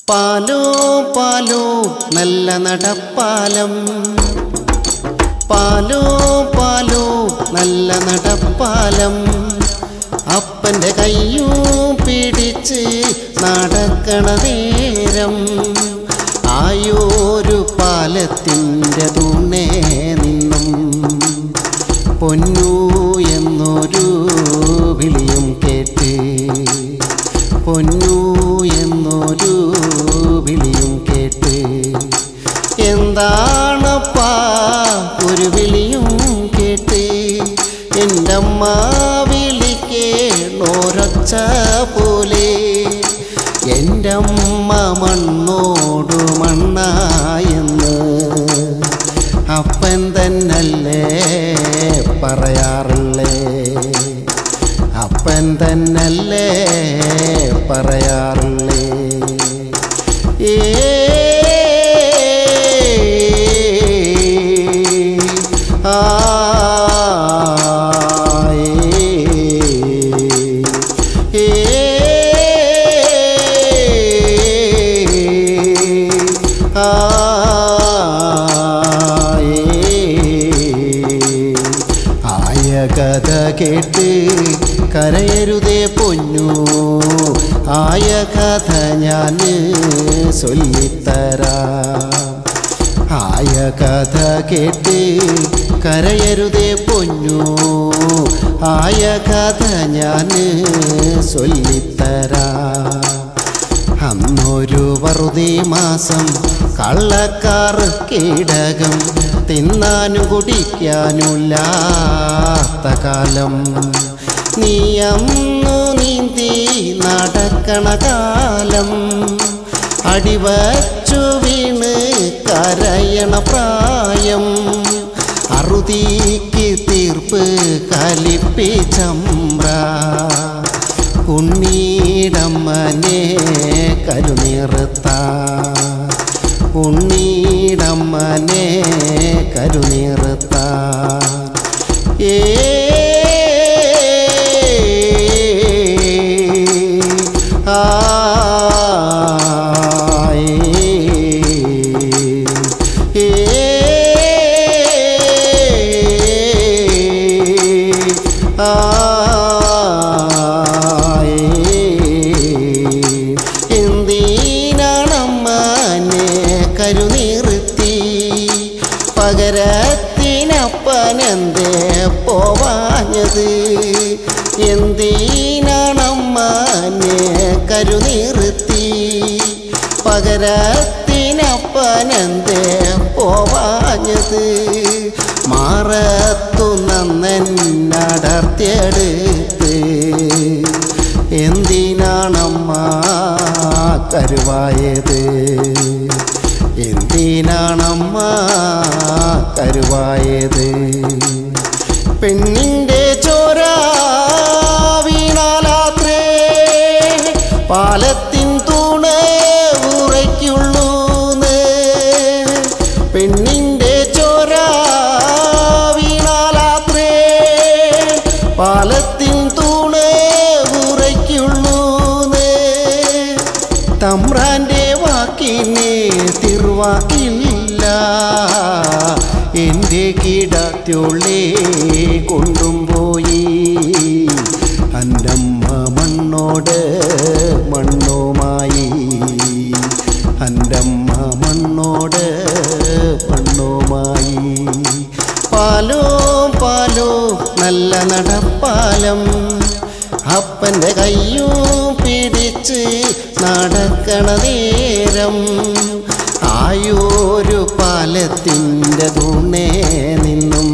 പാലോ പാലോ നല്ല നടപ്പാലം പാലോ പാലോ നല്ല നടപ്പാലം അപ്പൻ്റെ കയ്യും പിടിച്ച് നടക്കണ നേരം ആയോരു പാലത്തിൻ്റെ തുണേ നിന്നും പൊന്നു എന്നൊരു വിളിയും കേട്ട് പൊന്നു എന്നൊരു വിളിയും കേട്ട് എന്താണപ്പാ ഒരു വിളിയും കേട്ട് എൻ്റെ അമ്മ വിളിക്കേണോരൊച്ച പോലെ എൻ്റെ അമ്മ മണ്ണോടു മണ്ണായെന്ന് അപ്പൻ തന്നല്ലേ പറയാറില്ലേ അപ്പൻ തന്നല്ലേ പറയാറില്ലേ ഏ ആ ഏ ആ ആയ കഥ കേട്ട് കരയരുതേ പൊന്നു ആയ കഥ ഞാൻ ചൊല്ലിത്തരാം ആയ കഥ കേട്ട് കരയരുതേ പൊന്നു ആയ കഥ ഞാൻ ചൊല്ലിത്തരാം അന്നൊരു വറുതി മാസം കള്ളക്കാർ കീടകം തിന്നാനും കുടിക്കാനുമില്ലാത്ത കാലം നീ അന്നു നീന്തി നടക്കണ കാലം അടിവച്ചു വീണ് കരയണ പ്രായം അറുതിക്ക് തീർപ്പ് കലിപ്പിച്ചമ്പ്ര ഉണ്ണീടമ്മനെ കരുനിർത്ത ഉണ്ണീടമ്മനെ കരുനിർത്ത ഏ ആ ഏ ആ എന്തിനാണമ്മനെ കരുനിർത്തി പകരത്തിനപ്പനെന്തേ പോവാഞ്ഞത് എന്തിനാണമ്മനെ കരുനിർത്തി പകരത്തിനപ്പനെന്തേ പോവാഞ്ഞത് മാറത്തു നന്നടർത്തിയെടുത്ത് എന്തിനാണമ്മ കരുവായത് എന്തിനാണമ്മ കരുവായത് പെണ്ണിൻ്റെ ചോര വീണാലാത്രേ പാലത്തിൻ തൂണ് ഉറയ്ക്കുള്ളൂന്ന് പെണ്ണിൻ്റെ ചോര വീണാലാത്രേ പാലത്തിൻ തൂണ് ഉറയ്ക്കുള്ളൂന്ന് തമ്പ്രാൻ്റെ വാക്കിനെ തിരുവാക്കില്ല എൻ്റെ കിടത്തുള്ളേ കൊണ്ടും പോയി അൻ്റമ്മ മണ്ണോട് മണ്ണുമായി അൻ്റമ്മ മണ്ണോട് മണ്ണുമായി പാലോ പാലോ നല്ല നടപ്പാലം അപ്പൻ്റെ കയ്യും പിടിച്ച് നടക്കണ നേരം ആയോരു പാലത്തിൻ്റെ തുണേ നിന്നും